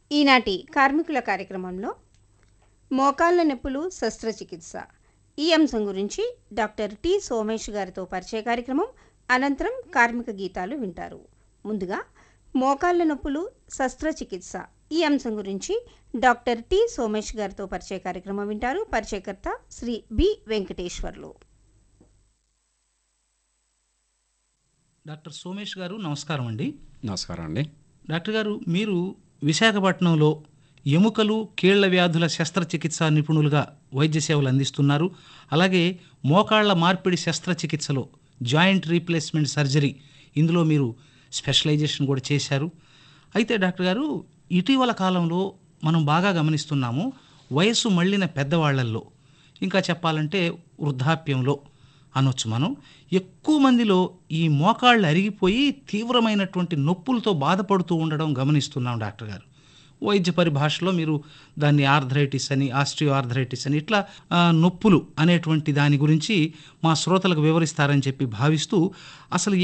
ఈనాటి కార్మికుల కార్యక్రమంలో మోకాళ్ళ నొప్పులు శస్త్రచికిత్స ఈ అంశం గురించి డాక్టర్ టి సోమేష్ గారితో పరిచయ కార్యక్రమం అనంతరం కార్మిక గీతాలు వింటారు ముందుగా మోకాళ్ళ నొప్పులు శస్త్రచికిత్స ఈ అంశం గురించి డాక్టర్ టి సోమేష్ గారితో పరిచయ కార్యక్రమం వింటారు పరిచయకర్త శ్రీ బి వెంకటేశ్వర్లు డాక్టర్ సోమేష్ గారు నమస్కారం అండి నమస్కారం అండి డాక్టర్ గారు మీరు విశాఖపట్నంలో ఎముకలు కీళ్ల వ్యాధుల శస్త్రచికిత్స నిపుణులుగా వైద్య సేవలు అందిస్తున్నారు అలాగే మోకాళ్ల మార్పిడి శస్త్రచికిత్సలో జాయింట్ రీప్లేస్మెంట్ సర్జరీ ఇందులో మీరు స్పెషలైజేషన్ కూడా చేశారు అయితే డాక్టర్ గారు ఇటీవల కాలంలో మనం బాగా గమనిస్తున్నాము వయస్సు మళ్ళిన పెద్దవాళ్లల్లో ఇంకా చెప్పాలంటే వృద్ధాప్యంలో అనొచ్చు మనం ఎక్కువ మందిలో ఈ మోకాళ్ళు అరిగిపోయి తీవ్రమైనటువంటి నొప్పులతో బాధపడుతూ ఉండడం గమనిస్తున్నాం డాక్టర్ గారు వైద్య పరిభాషలో మీరు దాన్ని ఆర్థరైటిస్ అని ఆస్ట్రియో ఆర్థరైటిస్ అని ఇట్లా ఆ, నొప్పులు అనేటువంటి దాని గురించి మా శ్రోతలకు వివరిస్తారని చెప్పి భావిస్తూ అసలు